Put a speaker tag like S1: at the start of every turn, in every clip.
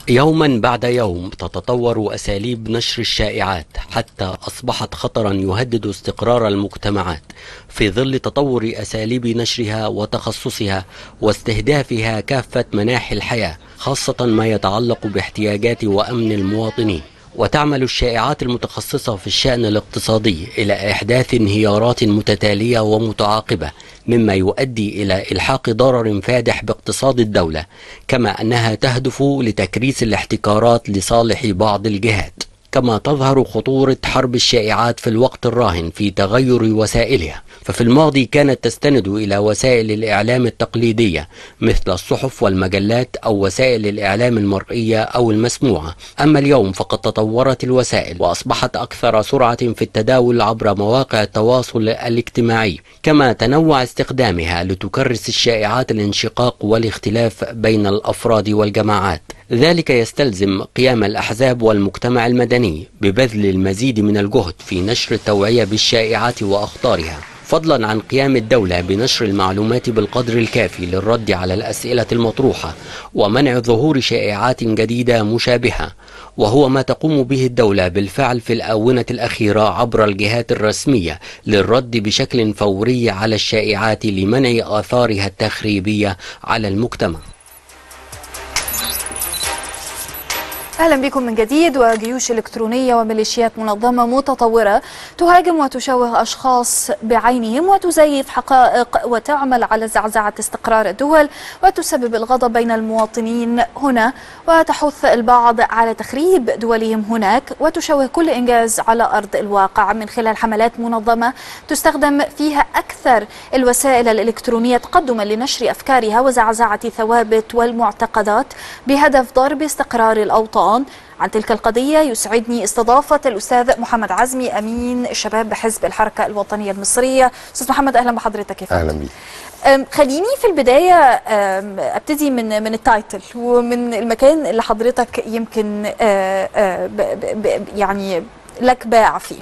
S1: يوما بعد يوم تتطور اساليب نشر الشائعات حتى اصبحت خطرا يهدد استقرار المجتمعات في ظل تطور اساليب نشرها وتخصصها واستهدافها كافه مناحي الحياه خاصه ما يتعلق باحتياجات وامن المواطنين وتعمل الشائعات المتخصصة في الشأن الاقتصادي إلى إحداث انهيارات متتالية ومتعاقبة مما يؤدي إلى إلحاق ضرر فادح باقتصاد الدولة كما أنها تهدف لتكريس الاحتكارات لصالح بعض الجهات كما تظهر خطورة حرب الشائعات في الوقت الراهن في تغير وسائلها ففي الماضي كانت تستند إلى وسائل الإعلام التقليدية مثل الصحف والمجلات أو وسائل الإعلام المرئية أو المسموعة أما اليوم فقد تطورت الوسائل وأصبحت أكثر سرعة في التداول عبر مواقع التواصل الاجتماعي كما تنوع استخدامها لتكرس الشائعات الانشقاق والاختلاف بين الأفراد والجماعات ذلك يستلزم قيام الأحزاب والمجتمع المدني ببذل المزيد من الجهد في نشر التوعية بالشائعات وأخطارها فضلا عن قيام الدولة بنشر المعلومات بالقدر الكافي للرد على الأسئلة المطروحة ومنع ظهور شائعات جديدة مشابهة وهو ما تقوم به الدولة بالفعل في الآونة الأخيرة عبر الجهات الرسمية للرد بشكل فوري على الشائعات لمنع آثارها التخريبية على المجتمع
S2: اهلا بكم من جديد وجيوش الكترونيه وميليشيات منظمه متطوره تهاجم وتشوه اشخاص بعينهم وتزيف حقائق وتعمل على زعزعه استقرار الدول وتسبب الغضب بين المواطنين هنا وتحث البعض على تخريب دولهم هناك وتشوه كل انجاز على ارض الواقع من خلال حملات منظمه تستخدم فيها اكثر الوسائل الالكترونيه تقدما لنشر افكارها وزعزعه ثوابت والمعتقدات بهدف ضرب استقرار الاوطان عن تلك القضية يسعدني استضافة الأستاذ محمد عزمي أمين الشباب بحزب الحركة الوطنية المصرية أستاذ محمد أهلا بحضرتك يا
S3: اهلا بيك
S2: أم، خليني في البداية أم، ابتدي من من التايتل ومن المكان اللي حضرتك يمكن آه، آه، ب- ب- ب- يعني لك باع فيه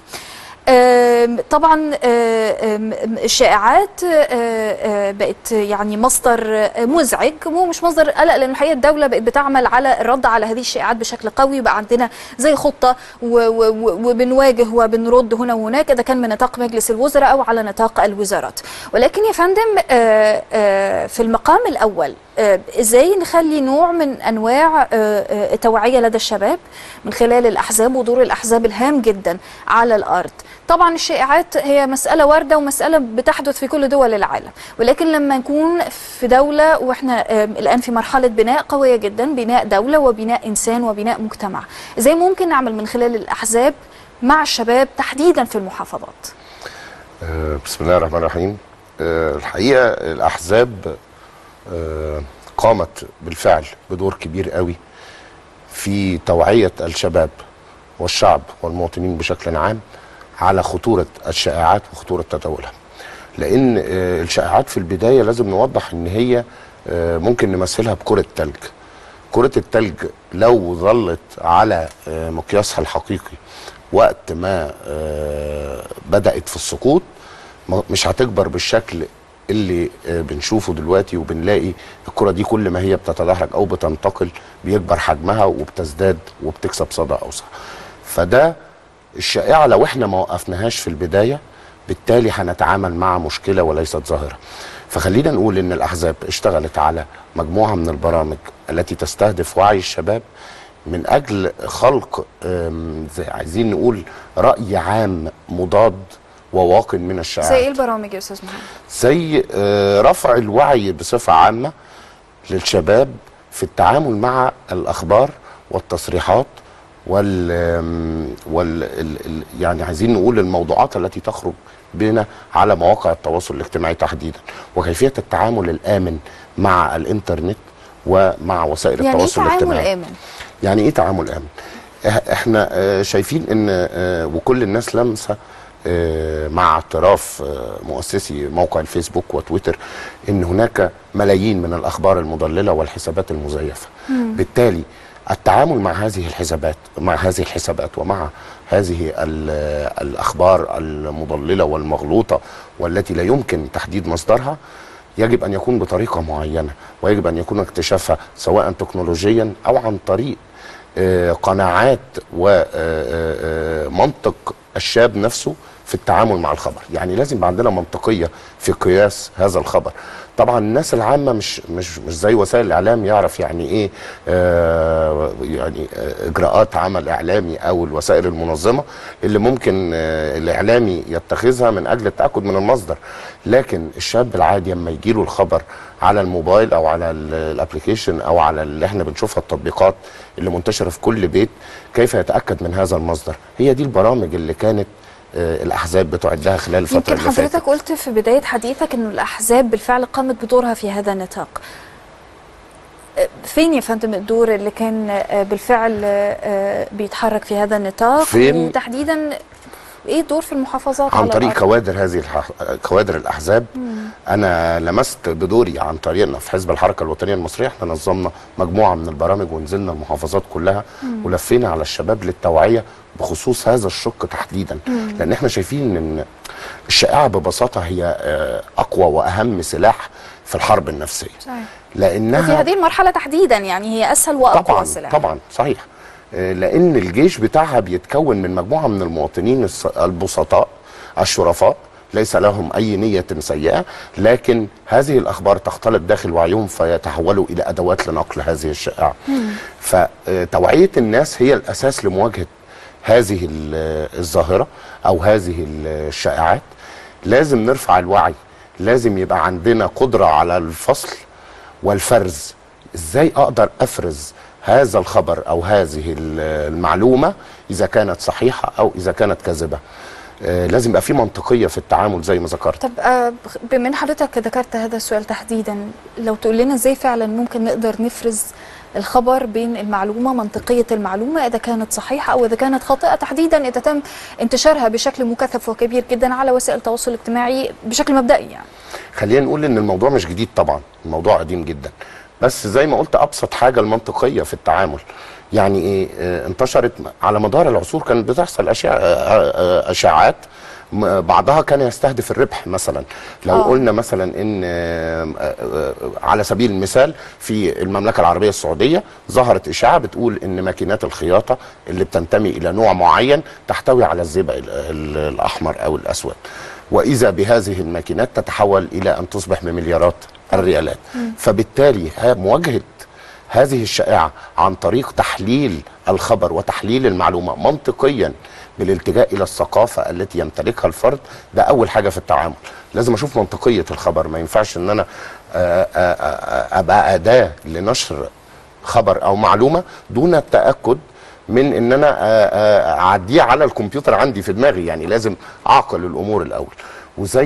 S2: أم، طبعا آه، أم، الشائعات آه، آه، بقت يعني مصدر مزعج ومش مصدر قلق لان الحقيقه الدوله بقت بتعمل على الرد على هذه الشائعات بشكل قوي بقى عندنا زي خطه و- و- وبنواجه وبنرد هنا وهناك اذا كان من نطاق مجلس الوزراء او على نطاق الوزارات ولكن يا فندم آه، آه، في المقام الاول آه، ازاي نخلي نوع من انواع آه، آه، التوعيه لدى الشباب من خلال الاحزاب ودور الاحزاب الهام جدا على الارض طبعا الشائعات هي مساله وارده ومساله بتحدث في كل دول العالم ولكن لما نكون في دوله واحنا آه، الان في مرحله بناء قويه جدا بناء دوله وبناء انسان وبناء مجتمع ازاي ممكن نعمل من خلال الاحزاب مع الشباب تحديدا في المحافظات
S3: آه، بسم الله الرحمن الرحيم آه، الحقيقه الاحزاب آه، قامت بالفعل بدور كبير قوي في توعيه الشباب والشعب والمواطنين بشكل عام على خطوره الشائعات وخطوره تداولها لان آه، الشائعات في البدايه لازم نوضح ان هي آه، ممكن نمثلها بكره تلج كرة التلج لو ظلت على آه، مقياسها الحقيقي وقت ما آه، بدأت في السقوط ما- مش هتكبر بالشكل اللي آه، بنشوفه دلوقتي وبنلاقي الكرة دي كل ما هي بتتدحرج أو بتنتقل بيكبر حجمها وبتزداد وبتكسب صدى أوسع فده الشائعة لو احنا ما وقفناهاش في البداية بالتالي هنتعامل مع مشكلة وليست ظاهرة فخلينا نقول ان الاحزاب اشتغلت على مجموعة من البرامج التي تستهدف وعي الشباب من اجل خلق آم، زي عايزين نقول رأي عام مضاد وواقن من الشائعات
S2: زي ايه البرامج يا استاذ محمد
S3: زي آه، رفع الوعي بصفة عامة للشباب في التعامل مع الأخبار والتصريحات وال, آم، وال ال- ال- يعني عايزين نقول الموضوعات التي تخرج بنا على مواقع التواصل الاجتماعي تحديدا وكيفية التعامل الآمن مع الإنترنت ومع وسائل
S2: يعني ايه
S3: التواصل
S2: تعامل
S3: الاجتماعي
S2: امن
S3: يعني ايه تعامل امن إح- احنا آه، شايفين ان آه، وكل الناس لامسه آه، مع اعتراف آه، مؤسسي موقع الفيسبوك وتويتر ان هناك ملايين من الاخبار المضلله والحسابات المزيفه بالتالي التعامل مع هذه الحسابات مع هذه الحسابات ومع هذه ال- الاخبار المضلله والمغلوطه والتي لا يمكن تحديد مصدرها يجب ان يكون بطريقه معينه ويجب ان يكون اكتشافها سواء تكنولوجيا او عن طريق آه، قناعات ومنطق الشاب نفسه في التعامل مع الخبر يعني لازم يبقى عندنا منطقيه في قياس هذا الخبر طبعا الناس العامه مش مش مش زي وسائل الاعلام يعرف يعني ايه آه يعني آه اجراءات عمل اعلامي او الوسائل المنظمه اللي ممكن آه الاعلامي يتخذها من اجل التاكد من المصدر لكن الشاب العادي لما يجي له الخبر على الموبايل او على ال- الابليكيشن او على اللي احنا بنشوفها التطبيقات اللي منتشره في كل بيت كيف يتاكد من هذا المصدر هي دي البرامج اللي كانت آه، الاحزاب بتعدها خلال الفتره
S2: يمكن
S3: اللي فاتت
S2: حضرتك قلت في بداية حديثك أن الأحزاب بالفعل قامت بدورها في هذا النطاق أه، فين يا فندم الدور اللي كان أه، بالفعل أه، بيتحرك في هذا النطاق
S3: فين؟
S2: وتحديدا ايه الدور في المحافظات
S3: عن
S2: على
S3: طريق
S2: الأرض؟
S3: كوادر هذه الح... كوادر الاحزاب انا لمست بدوري عن طريقنا في حزب الحركه الوطنيه المصريه احنا نظمنا مجموعه من البرامج ونزلنا المحافظات كلها ولفينا على الشباب للتوعيه بخصوص هذا الشق تحديدا لان احنا شايفين ان الشائعه ببساطه هي آه، اقوى واهم سلاح في الحرب النفسيه
S2: صحيح.
S3: لانها
S2: وفي هذه المرحلة تحديدا يعني هي أسهل وأقوى
S3: طبعا
S2: سلاح
S3: طبعا صحيح آه، لان الجيش بتاعها بيتكون من مجموعه من المواطنين الص- البسطاء الشرفاء ليس لهم اي نيه سيئه لكن هذه الاخبار تختلط داخل وعيهم فيتحولوا الى ادوات لنقل هذه الشائعه فتوعيه الناس هي الاساس لمواجهه هذه ال- الظاهره او هذه الشائعات لازم نرفع الوعي لازم يبقى عندنا قدره على الفصل والفرز ازاي اقدر افرز هذا الخبر او هذه ال- المعلومه اذا كانت صحيحه او اذا كانت كاذبه آه، لازم يبقى في منطقيه في التعامل زي ما ذكرت
S2: طب آه، بما ان حضرتك ذكرت هذا السؤال تحديدا لو تقول لنا ازاي فعلا ممكن نقدر نفرز الخبر بين المعلومه منطقيه المعلومه اذا كانت صحيحه او اذا كانت خاطئه تحديدا اذا تم انتشارها بشكل مكثف وكبير جدا على وسائل التواصل الاجتماعي بشكل مبدئي يعني
S3: خلينا نقول ان الموضوع مش جديد طبعا الموضوع قديم جدا بس زي ما قلت ابسط حاجه المنطقيه في التعامل يعني ايه آه، انتشرت على مدار العصور كانت بتحصل اشياء آه، آه، اشاعات م- بعضها كان يستهدف الربح مثلا لو
S2: آه.
S3: قلنا مثلا ان آه، آه، آه، على سبيل المثال في المملكه العربيه السعوديه ظهرت اشاعه بتقول ان ماكينات الخياطه اللي بتنتمي الى نوع معين تحتوي على الزئبق ال- ال- الاحمر او الاسود واذا بهذه الماكينات تتحول الى ان تصبح بمليارات الريالات فبالتالي ها- مواجهه هذه الشائعه عن طريق تحليل الخبر وتحليل المعلومه منطقيا بالالتجاء الى الثقافه التي يمتلكها الفرد ده اول حاجه في التعامل لازم اشوف منطقيه الخبر ما ينفعش ان انا آه، آه، آه، ابقى اداه لنشر خبر او معلومه دون التاكد من ان انا آه، آه، اعديه على الكمبيوتر عندي في دماغي يعني لازم اعقل الامور الاول وزي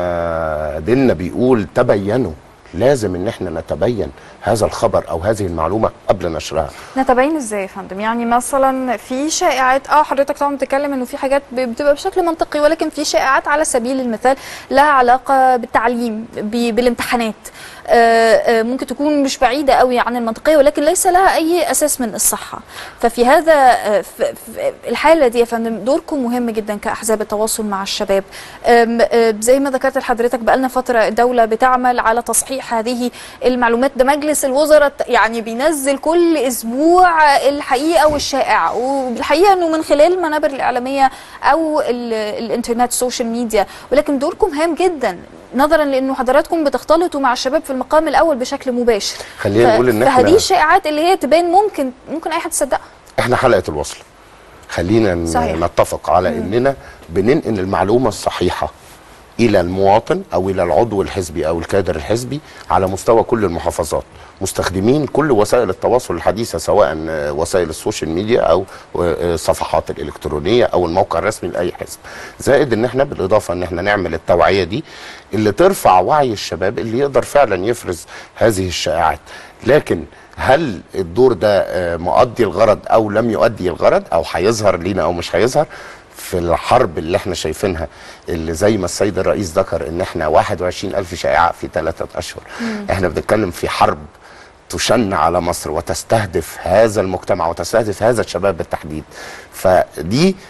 S3: ما ديننا بيقول تبينوا لازم ان احنا نتبين هذا الخبر او هذه المعلومه قبل نشرها
S2: نتبين ازاي يا فندم يعني مثلا في شائعات اه حضرتك طبعا بتتكلم انه في حاجات ب- بتبقى بشكل منطقي ولكن في شائعات على سبيل المثال لها علاقه بالتعليم ب- بالامتحانات آه، آه، ممكن تكون مش بعيده قوي عن المنطقيه ولكن ليس لها اي اساس من الصحه ففي هذا آه، ف- ف- الحاله دي يا فندم دوركم مهم جدا كاحزاب التواصل مع الشباب آم، آه، زي ما ذكرت لحضرتك بقالنا فتره الدوله بتعمل على تصحيح هذه المعلومات ده مجلس الوزراء يعني بينزل كل اسبوع الحقيقه والشائعه والحقيقه انه من خلال المنابر الاعلاميه او ال- الانترنت السوشيال ميديا ولكن دوركم هام جدا نظرا لانه حضراتكم بتختلطوا مع الشباب في المقام الاول بشكل مباشر
S3: خلينا
S2: ف-
S3: نقول ان
S2: فهذه
S3: احنا
S2: الشائعات اللي هي تبان ممكن ممكن اي حد يصدقها
S3: احنا حلقه الوصل خلينا ن-
S2: صحيح.
S3: نتفق على اننا بننقل المعلومه الصحيحه الى المواطن او الى العضو الحزبي او الكادر الحزبي على مستوى كل المحافظات مستخدمين كل وسائل التواصل الحديثه سواء آه، وسائل السوشيال ميديا او آه، الصفحات الالكترونيه او الموقع الرسمي لاي حزب زائد ان احنا بالاضافه ان احنا نعمل التوعيه دي اللي ترفع وعي الشباب اللي يقدر فعلا يفرز هذه الشائعات لكن هل الدور ده آه، مؤدي الغرض او لم يؤدي الغرض او هيظهر لينا او مش هيظهر في الحرب اللي احنا شايفينها اللي زي ما السيد الرئيس ذكر ان احنا 21 الف شائعة في ثلاثة اشهر احنا بنتكلم في حرب تشن على مصر وتستهدف هذا المجتمع وتستهدف هذا الشباب بالتحديد فدي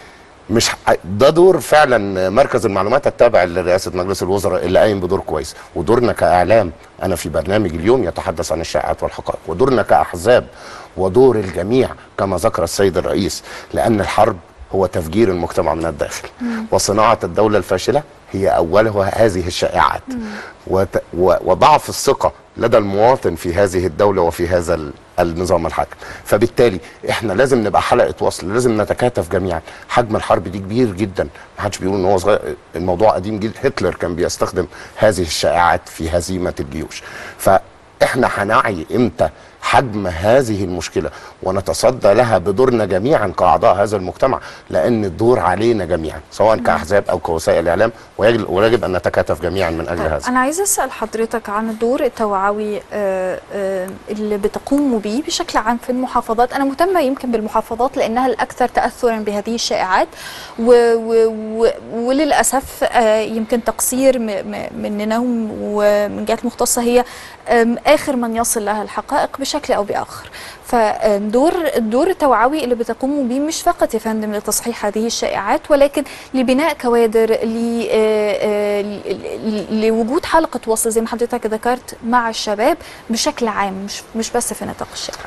S3: مش ح- ده دور فعلا مركز المعلومات التابع لرئاسه مجلس الوزراء اللي قايم بدور كويس ودورنا كاعلام انا في برنامج اليوم يتحدث عن الشائعات والحقائق ودورنا كاحزاب ودور الجميع كما ذكر السيد الرئيس لان الحرب هو تفجير المجتمع من الداخل وصناعه الدوله الفاشله هي اولها هذه الشائعات وت- و- وضعف الثقه لدى المواطن في هذه الدوله وفي هذا ال- النظام الحاكم فبالتالي احنا لازم نبقى حلقه وصل لازم نتكاتف جميعا حجم الحرب دي كبير جدا ما حدش بيقول ان هو صغير الموضوع قديم جدا هتلر كان بيستخدم هذه الشائعات في هزيمه الجيوش فاحنا هنعي امتى حجم هذه المشكله ونتصدى لها بدورنا جميعا كاعضاء هذا المجتمع لان الدور علينا جميعا سواء كاحزاب او كوسائل اعلام ويجب, ويجب ان نتكاتف جميعا من اجل هذا
S2: أنا عايزة أسأل حضرتك عن الدور التوعوي آه، آه، اللي بتقوموا به بشكل عام في المحافظات أنا مهتمة يمكن بالمحافظات لأنها الأكثر تأثرا بهذه الشائعات و و و وللأسف آه، يمكن تقصير م- م- مننا ومن جهات مختصة هي آم، آخر من يصل لها الحقائق بشكل أو بآخر فدور الدور التوعوي اللي بتقوموا به مش فقط يا فندم لتصحيح هذه الشائعات ولكن لبناء كوادر ل- آه، آه، ل- ل- لوجود حلقه وصل زي ما حضرتك ذكرت مع الشباب بشكل عام مش مش بس في نطاق الشائعات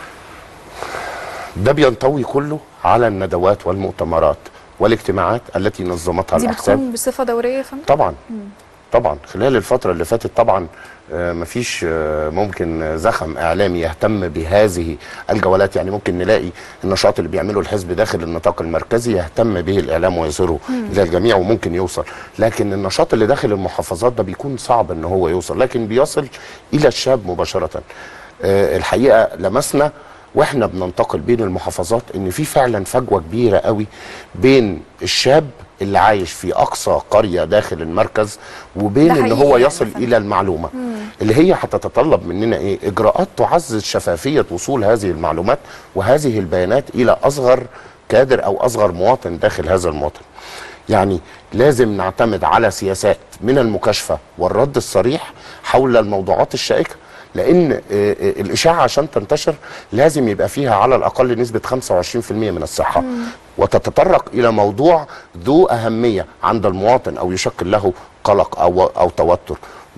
S3: ده بينطوي كله على الندوات والمؤتمرات والاجتماعات التي نظمتها
S2: دي
S3: الاحزاب
S2: بتكون بصفه دوريه يا فندم
S3: طبعا طبعا خلال الفترة اللي فاتت طبعا آه، مفيش آه، ممكن زخم اعلامي يهتم بهذه الجولات يعني ممكن نلاقي النشاط اللي بيعمله الحزب داخل النطاق المركزي يهتم به الاعلام ويظهره الى الجميع وممكن يوصل لكن النشاط اللي داخل المحافظات ده بيكون صعب ان هو يوصل لكن بيصل الى الشاب مباشرة آه، الحقيقة لمسنا واحنا بننتقل بين المحافظات ان في فعلا فجوه كبيره قوي بين الشاب اللي عايش في اقصى قريه داخل المركز وبين
S2: ده
S3: ان
S2: حقيقي
S3: هو
S2: يعني
S3: يصل
S2: فعلا.
S3: الى المعلومه اللي هي هتتطلب مننا ايه اجراءات تعزز شفافيه وصول هذه المعلومات وهذه البيانات الى اصغر كادر او اصغر مواطن داخل هذا المواطن يعني لازم نعتمد على سياسات من المكاشفه والرد الصريح حول الموضوعات الشائكه لان آه، آه، الاشاعه عشان تنتشر لازم يبقى فيها على الاقل نسبه 25% من الصحه وتتطرق الى موضوع ذو اهميه عند المواطن او يشكل له قلق او او توتر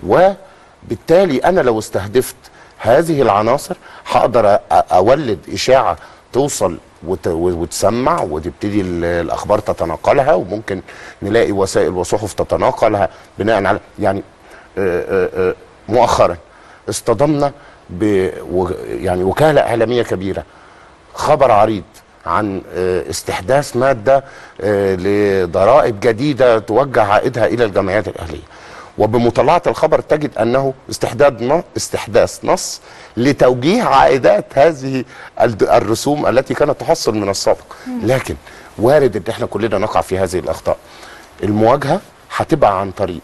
S3: وبالتالي انا لو استهدفت هذه العناصر هقدر أ- اولد اشاعه توصل وت- وتسمع وتبتدي ال- الاخبار تتناقلها وممكن نلاقي وسائل وصحف تتناقلها بناء على يعني آه، آه، آه، مؤخرا اصطدمنا ب و- يعني وكاله اعلاميه كبيره خبر عريض عن آه، استحداث ماده آه، لضرائب جديده توجه عائدها الى الجمعيات الاهليه وبمطالعه الخبر تجد انه استحداث ن- استحداث نص لتوجيه عائدات هذه الد- الرسوم التي كانت تحصل من السابق لكن وارد ان احنا كلنا نقع في هذه الاخطاء المواجهه هتبقى عن طريق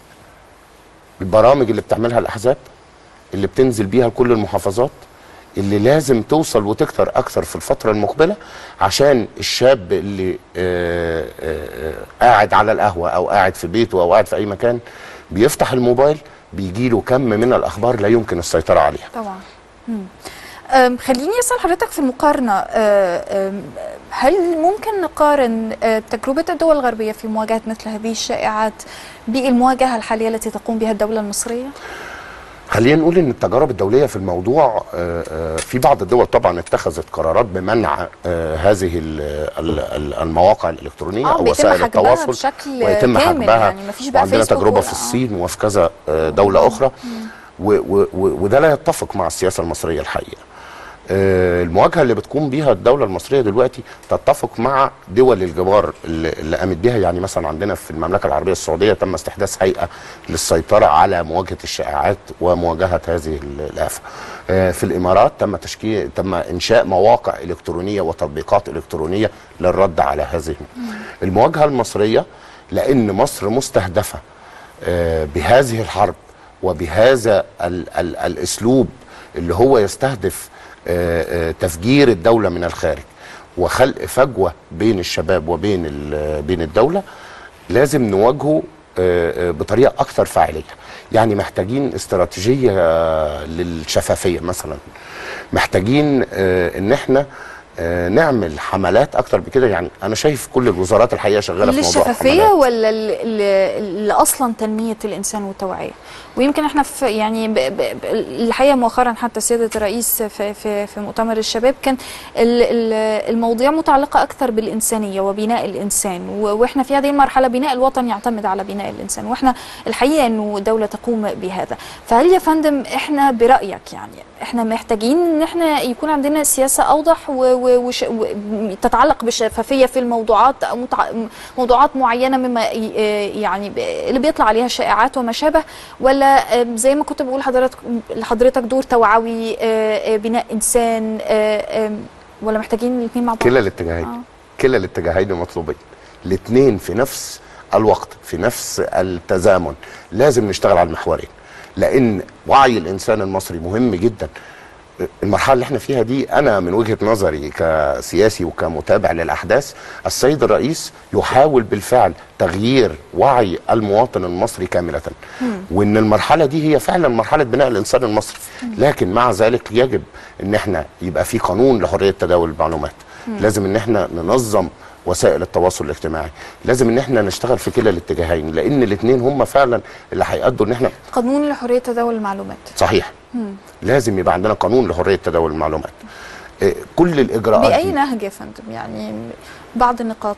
S3: البرامج اللي بتعملها الاحزاب اللي بتنزل بيها لكل المحافظات اللي لازم توصل وتكتر اكثر في الفتره المقبله عشان الشاب اللي آه، آه، آه، قاعد على القهوه او قاعد في بيته او قاعد في اي مكان بيفتح الموبايل بيجي له كم من الاخبار لا يمكن السيطره عليها
S2: طبعا مم. أم، خليني اسال حضرتك في المقارنه أه، أم، هل ممكن نقارن أه، تجربه الدول الغربيه في مواجهه مثل هذه الشائعات بالمواجهه الحاليه التي تقوم بها الدوله المصريه؟
S3: خلينا نقول ان التجارب الدوليه في الموضوع آه، آه، في بعض الدول طبعا اتخذت قرارات بمنع آه، هذه ال- ال- ال- المواقع الالكترونيه
S2: آه،
S3: او
S2: بيتم
S3: وسائل
S2: حجبها
S3: التواصل
S2: بشكل
S3: ويتم
S2: كامل،
S3: حجبها
S2: يعني مفيش بقى
S3: وعندنا
S2: فيسبوك
S3: تجربه
S2: ولا-
S3: في الصين وفي كذا آه، دوله اخرى و- و- و- وده لا يتفق مع السياسه المصريه الحقيقه آه، المواجهه اللي بتقوم بيها الدوله المصريه دلوقتي تتفق مع دول الجوار اللي اللي قامت بيها يعني مثلا عندنا في المملكه العربيه السعوديه تم استحداث هيئه للسيطره على مواجهه الشائعات ومواجهه هذه ال- الافه. آه، في الامارات تم تشكيل تم انشاء مواقع الكترونيه وتطبيقات الكترونيه للرد على هذه المواجهه المصريه لان مصر مستهدفه آه، بهذه الحرب وبهذا ال ال الاسلوب اللي هو يستهدف آه، آه، تفجير الدوله من الخارج وخلق فجوه بين الشباب وبين ال- بين الدوله لازم نواجهه آه، آه، بطريقه اكثر فاعليه يعني محتاجين استراتيجيه آه، للشفافيه مثلا محتاجين آه، ان احنا آه، نعمل حملات اكتر بكده يعني انا شايف كل الوزارات الحقيقه شغاله في موضوع
S2: للشفافيه
S3: الحملات.
S2: ولا ل- ل- لاصلا تنميه الانسان والتوعيه ويمكن احنا في يعني ب ب ب الحقيقه مؤخرا حتى سياده الرئيس في في في مؤتمر الشباب كان ال- ال- المواضيع متعلقه اكثر بالانسانيه وبناء الانسان و- واحنا في هذه المرحله بناء الوطن يعتمد على بناء الانسان واحنا الحقيقه انه دوله تقوم بهذا فهل يا فندم احنا برايك يعني احنا محتاجين ان احنا يكون عندنا سياسه اوضح و- و- وش- و- تتعلق بالشفافيه في الموضوعات او متع- موضوعات معينه مما ي- يعني ب- اللي بيطلع عليها شائعات وما شابه ولا آم، زي ما كنت بقول لحضرتك لحضرتك دور توعوي آه، آه، بناء انسان آه، آم، ولا محتاجين الاثنين مع بعض
S3: كلا الاتجاهين
S2: آه.
S3: كلا الاتجاهين مطلوبين الاثنين في نفس الوقت في نفس التزامن لازم نشتغل على المحورين لان وعي الانسان المصري مهم جدا المرحله اللي احنا فيها دي انا من وجهه نظري كسياسي وكمتابع للاحداث السيد الرئيس يحاول بالفعل تغيير وعي المواطن المصري كامله وان المرحله دي هي فعلا مرحله بناء الانسان المصري لكن مع ذلك يجب ان احنا يبقى في قانون لحريه تداول المعلومات لازم ان احنا ننظم وسائل التواصل الاجتماعي لازم ان احنا نشتغل في كلا الاتجاهين لان الاثنين هم فعلا اللي هيأدوا ان احنا
S2: قانون لحريه تداول المعلومات
S3: صحيح لازم يبقى عندنا قانون لحريه تداول المعلومات إيه، كل الاجراءات
S2: باي
S3: دي
S2: نهج يا فندم يعني بعض النقاط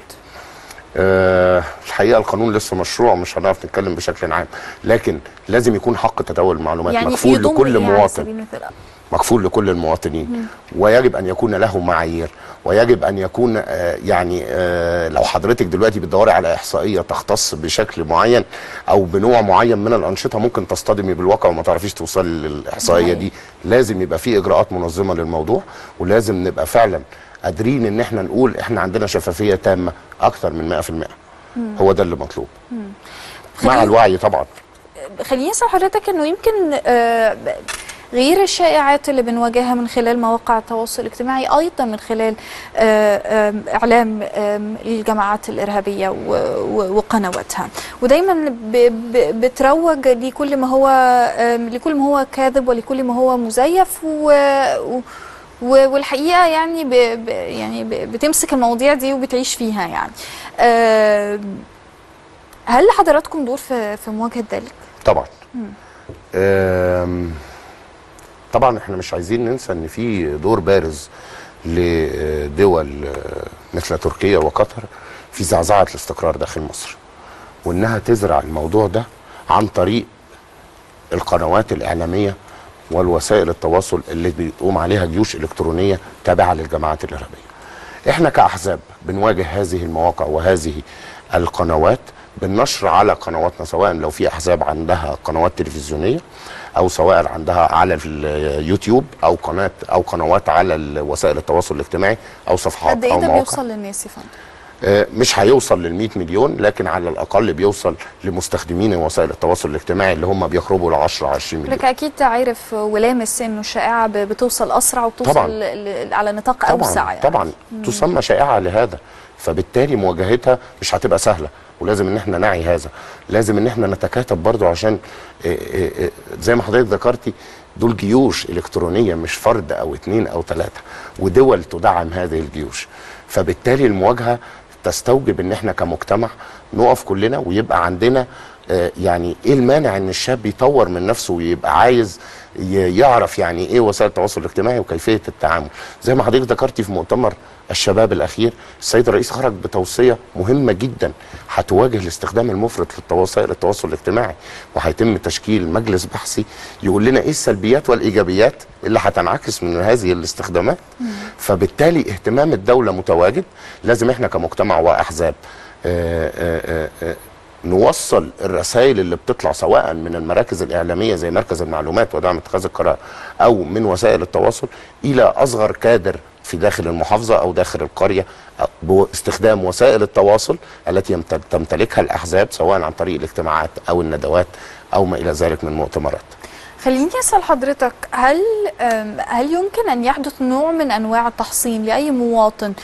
S3: آه الحقيقه القانون لسه مشروع مش هنعرف نتكلم بشكل عام لكن لازم يكون حق تداول المعلومات
S2: يعني
S3: مكفول
S2: يضم
S3: لكل
S2: إيه على
S3: مواطن
S2: سبيل المثال؟
S3: مكفول لكل المواطنين ويجب ان يكون له معايير ويجب ان يكون آه، يعني آه، لو حضرتك دلوقتي بتدوري على احصائيه تختص بشكل معين او بنوع معين من الانشطه ممكن تصطدمي بالواقع وما تعرفيش توصلي للاحصائيه دي لازم يبقى في اجراءات منظمه للموضوع ولازم نبقى فعلا قادرين ان احنا نقول احنا عندنا شفافيه تامه اكثر من 100% هو ده اللي مطلوب مع
S2: خلينا-
S3: الوعي طبعا
S2: خليني اسال حضرتك انه يمكن آه، ب- غير الشائعات اللي بنواجهها من خلال مواقع التواصل الاجتماعي ايضا من خلال آه، آم، اعلام آم، الجماعات الارهابيه و- و- وقنواتها ودايما ب- ب- بتروج لكل ما هو آم، لكل ما هو كاذب ولكل ما هو مزيف و و- و- والحقيقه يعني ب ب يعني ب بتمسك المواضيع دي وبتعيش فيها يعني آم، هل لحضراتكم دور في في مواجهه ذلك؟
S3: طبعا آم، طبعا احنا مش عايزين ننسى ان في دور بارز لدول آه، مثل تركيا وقطر في زعزعه الاستقرار داخل مصر وانها تزرع الموضوع ده عن طريق القنوات الاعلاميه والوسائل التواصل اللي بيقوم عليها جيوش الكترونيه تابعه للجماعات الارهابيه. احنا كاحزاب بنواجه هذه المواقع وهذه القنوات بالنشر على قنواتنا سواء لو في احزاب عندها قنوات تلفزيونيه او سواء عندها على اليوتيوب او قناه او قنوات على وسائل التواصل الاجتماعي او صفحات
S2: قد ايه
S3: او
S2: ده
S3: مواقع
S2: بيوصل للناس يا فندم؟
S3: آه، مش هيوصل لل 100 مليون لكن على الاقل بيوصل لمستخدمين وسائل التواصل الاجتماعي اللي هم بيقربوا ل 10 20 مليون
S2: لك اكيد عارف ولامس انه الشائعه ب- بتوصل اسرع وبتوصل
S3: طبعاً.
S2: ل- ل- على نطاق
S3: طبعا
S2: اوسع يعني
S3: طبعا تسمى شائعه لهذا فبالتالي مواجهتها مش هتبقى سهله ولازم ان احنا نعي هذا لازم ان احنا نتكاتف برضو عشان إيه إيه إيه زي ما حضرتك ذكرتي دول جيوش الكترونيه مش فرد او اتنين او ثلاثه ودول تدعم هذه الجيوش فبالتالي المواجهه تستوجب ان احنا كمجتمع نقف كلنا ويبقى عندنا آه، يعني ايه المانع ان الشاب يطور من نفسه ويبقى عايز ي- يعرف يعني ايه وسائل التواصل الاجتماعي وكيفيه التعامل زي ما حضرتك ذكرتي في مؤتمر الشباب الاخير السيد الرئيس خرج بتوصيه مهمه جدا هتواجه الاستخدام المفرط لوسائل التواصل الاجتماعي وهيتم تشكيل مجلس بحثي يقول لنا ايه السلبيات والايجابيات اللي هتنعكس من هذه الاستخدامات فبالتالي اهتمام الدوله متواجد لازم احنا كمجتمع واحزاب آه، آه، آه، آه، نوصل الرسائل اللي بتطلع سواء من المراكز الإعلامية زي مركز المعلومات ودعم اتخاذ القرار أو من وسائل التواصل إلى أصغر كادر في داخل المحافظة أو داخل القرية أو باستخدام وسائل التواصل التي يمت- تمتلكها الأحزاب سواء عن طريق الاجتماعات أو الندوات أو ما إلى ذلك من مؤتمرات
S2: خليني اسال حضرتك هل أم، هل يمكن ان يحدث نوع من انواع التحصين لاي مواطن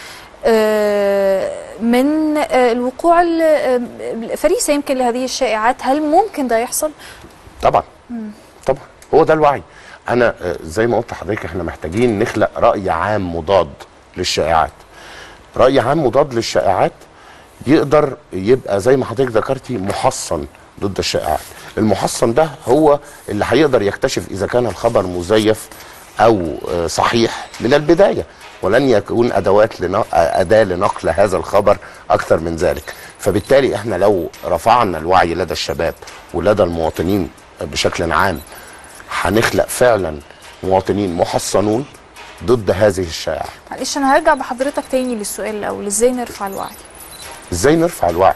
S2: آه، من آه، الوقوع ال- آم، الفريسه يمكن لهذه الشائعات هل ممكن ده يحصل؟
S3: طبعا طبعا هو ده الوعي انا آه، زي ما قلت لحضرتك احنا محتاجين نخلق راي عام مضاد للشائعات راي عام مضاد للشائعات يقدر يبقى زي ما حضرتك ذكرتي محصن ضد الشائعات المحصن ده هو اللي هيقدر يكتشف اذا كان الخبر مزيف او آه، صحيح من البدايه ولن يكون ادوات لن... اداه لنقل هذا الخبر اكثر من ذلك فبالتالي احنا لو رفعنا الوعي لدى الشباب ولدى المواطنين بشكل عام هنخلق فعلا مواطنين محصنون ضد هذه الشائعات
S2: معلش انا هرجع بحضرتك تاني للسؤال الاول ازاي نرفع الوعي
S3: ازاي نرفع الوعي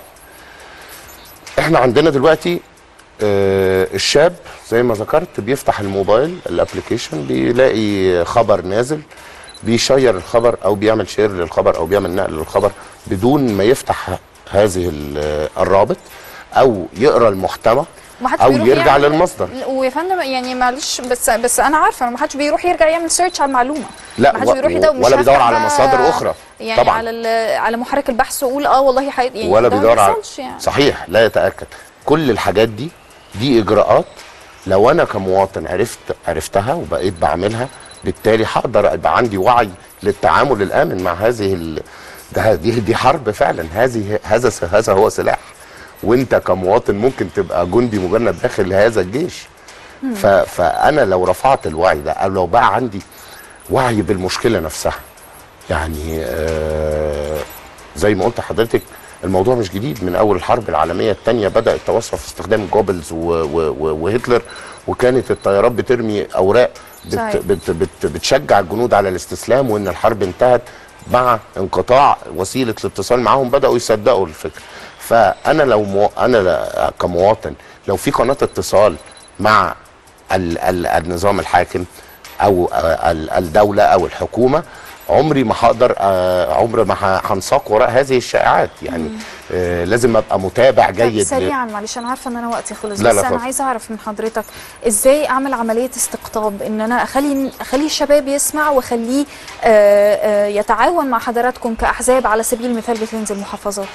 S3: احنا عندنا دلوقتي آه الشاب زي ما ذكرت بيفتح الموبايل الابلكيشن بيلاقي خبر نازل بيشير الخبر او بيعمل شير للخبر او بيعمل نقل للخبر بدون ما يفتح هذه ال- الرابط او يقرا المحتوى
S2: ما حدش
S3: او
S2: بيروح
S3: يرجع
S2: يعمل-
S3: للمصدر
S2: ويا فندم يعني معلش بس بس انا عارفه ما حدش بيروح يرجع يعمل سيرش على المعلومه
S3: لا،
S2: ما حدش
S3: و-
S2: بيروح يدور مش
S3: ولا بيدور
S2: هفتح
S3: على
S2: بقى
S3: مصادر أخرى.
S2: يعني
S3: طبعاً.
S2: على ال- على محرك البحث واقول اه والله حي... يعني
S3: ولا
S2: ده ما
S3: بيدور على
S2: بيحصلش يعني
S3: صحيح لا يتاكد كل الحاجات دي دي اجراءات لو انا كمواطن عرفت عرفتها وبقيت بعملها بالتالي هقدر يبقى عندي وعي للتعامل الامن مع هذه ال... ده دي دي حرب فعلا هذه هذا س- هذا هو سلاح وانت كمواطن ممكن تبقى جندي مجند داخل هذا الجيش ف... فانا لو رفعت الوعي ده او لو بقى عندي وعي بالمشكله نفسها يعني آه زي ما قلت لحضرتك الموضوع مش جديد من اول الحرب العالميه الثانيه بدا التوسع في استخدام جوبلز و و و وهتلر وكانت الطيارات بترمي اوراق
S2: صحيح.
S3: بت بت بت بتشجع الجنود على الاستسلام وان الحرب انتهت مع انقطاع وسيله الاتصال معاهم بداوا يصدقوا الفكره فانا لو مو انا ل- كمواطن لو في قناه اتصال مع ال ال النظام الحاكم او آه، ال- الدوله او الحكومه عمري ما هقدر آه، عمر ما ه- هنساق وراء هذه الشائعات يعني آه لازم ابقى متابع
S2: طب
S3: جيد ل-
S2: سريعا معلش انا عارفه ان انا وقتي خلص
S3: لا،
S2: بس
S3: لا،
S2: انا
S3: اتفضل.
S2: عايزه اعرف من حضرتك ازاي اعمل عمليه استقطاب ان انا اخلي اخلي الشباب يسمع واخليه آه، آه، يتعاون مع حضراتكم كاحزاب على سبيل المثال بتنزل محافظات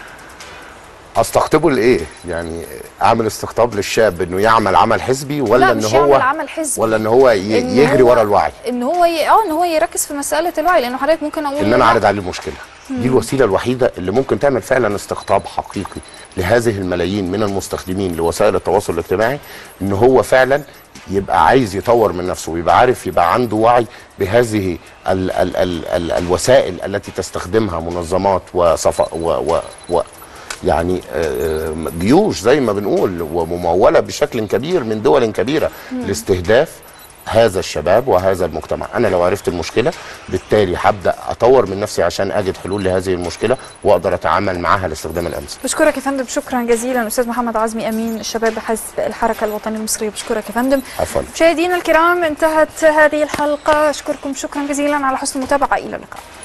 S3: استقطبه لايه؟ يعني اعمل استقطاب للشاب انه يعمل عمل حزبي ولا
S2: لا
S3: ان
S2: مش
S3: هو
S2: يعمل عمل حزبي
S3: ولا ان هو ي-
S2: إن
S3: يجري
S2: هو-
S3: ورا الوعي
S2: ان هو ي... اه ان هو يركز في مساله الوعي لانه حضرتك ممكن اقول
S3: ان
S2: له
S3: انا
S2: لا،
S3: اعرض عليه المشكله دي الوسيله الوحيده اللي ممكن تعمل فعلا استقطاب حقيقي لهذه الملايين من المستخدمين لوسائل التواصل الاجتماعي ان هو فعلا يبقى عايز يطور من نفسه ويبقى عارف يبقى عنده وعي بهذه ال ال ال ال الوسائل التي تستخدمها منظمات وصفا و و و يعني آه، آه، جيوش زي ما بنقول ومموله بشكل كبير من دول كبيره لاستهداف هذا الشباب وهذا المجتمع انا لو عرفت المشكله بالتالي هبدا اطور من نفسي عشان اجد حلول لهذه المشكله واقدر اتعامل معها لاستخدام الامثل
S2: بشكرك يا فندم شكرا جزيلا استاذ محمد عزمي امين الشباب بحزب الحركه الوطنيه المصريه بشكرك يا فندم
S3: عفوا
S2: مشاهدينا الكرام انتهت هذه الحلقه اشكركم شكرا جزيلا على حسن المتابعه الى اللقاء